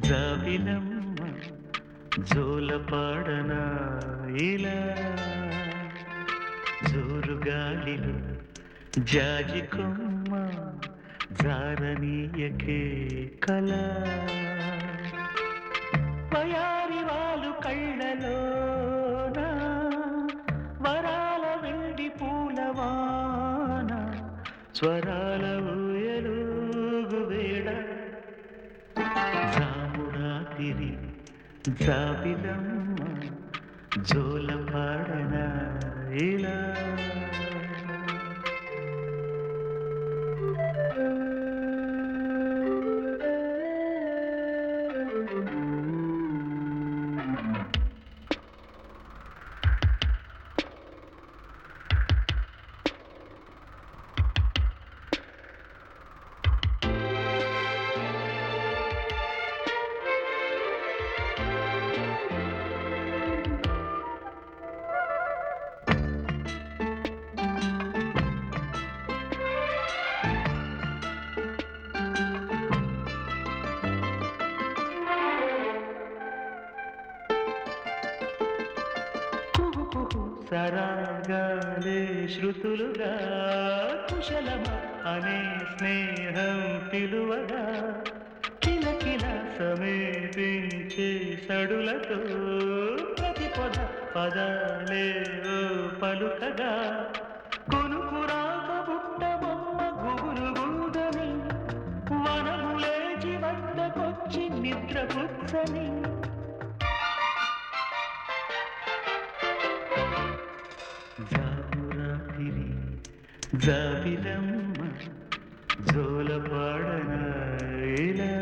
జాబిలమ్మ జోలపాడన ఇలా జోరు గాలిలో జాజి కొమ్మ జారనీయకే కళ వయారి వాళ్ళు కళ్ళలోన వరాల వెండి పూలవాన స్వరాల ఊయలుగు వేడ జామురాతిరి జాబిలమ్మ జోల పాడన ఇలా కుహు కుహు సరాగాలే శృతులుగా కుశలమ అనే స్నేహం పిలువగా కిలకిల సమేపించే సడులతో ప్రతి పొద పదాలే ఓ పలుకగా కొనుకురాక బుట్ట బొమ్మ గుబురు గుదని వనములేచి వద్దకొచ్చి నిద్ర పుచ్చని జామురాతిరి జాబిలమ్మ జోలపాడన ఇలా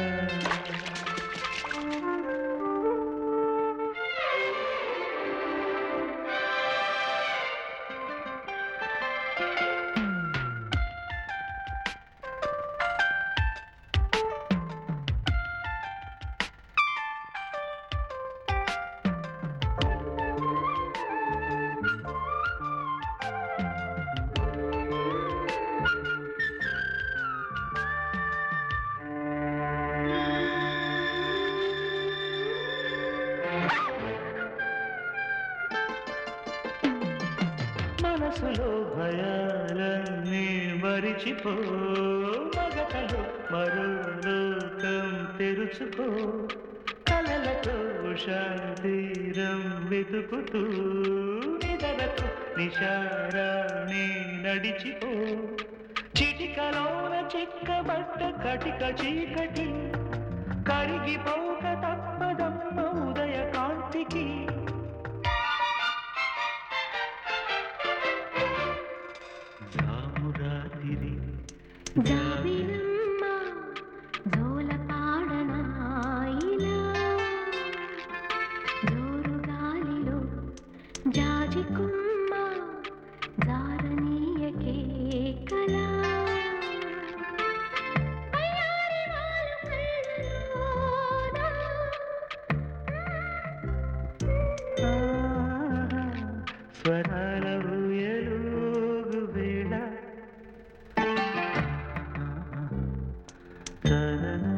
మనసులో భయాలన్నీ మరిచిపో మగతలో మరో లోకం తెరుచుకో కలలతో శాంతిరం వెతుకుతూ నిదలతో నిశారాన్ని నడిచిపో చిటికలోన చిక్కబట్ట కటిక చీకటి కరిగిపోక తప్పదమ్మ ఉదయ కాంతికి జామురాతిరి జాబిలమ్మ జోలపాడన ఇలా జోరు గాలిలో జాజి కొమ్మ జారనీయకే కళ అయ్యారి వాలు కళ్ళలోన స్వరాల ఊయలుగు వేళ తనన